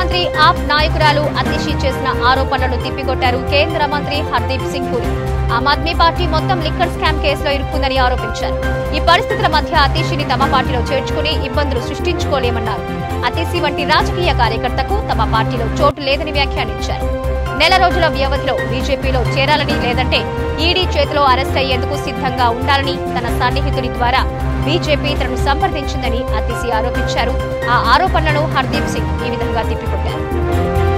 ముఖ్యమంత్రి ఆప్ నాయకురాలు అతిషి చేసిన ఆరోపణలను తిప్పికొట్టారు కేంద్ర మంత్రి హర్దీప్ సింగ్ పురి ఆమ్ ఆద్మీ పార్టీ మొత్తం లిక్కర్ స్కామ్ కేసులో ఇరుక్కుందని ఆరోపించారు ఈ పరిస్థితుల మధ్య అతీషిని తమ పార్టీలో చేర్చుకుని ఇబ్బందులు సృష్టించుకోలేమన్నారు అతీసి వంటి రాజకీయ కార్యకర్తకు తమ పార్టీలో చోటు లేదని వ్యాఖ్యానించారు నెల రోజుల వ్యవధిలో బీజేపీలో చేరాలని లేదంటే ఈడీ చేతిలో అరెస్ట్ అయ్యేందుకు సిద్ధంగా ఉండాలని తన సన్నిహితుడి ద్వారా బీజేపీ తనను సంప్రదించిందని అతిసి ఆరోపించారు ఆ ఆరోపణలను హర్దీప్ సింగ్ ఈ విధంగా తిప్పికొట్టారు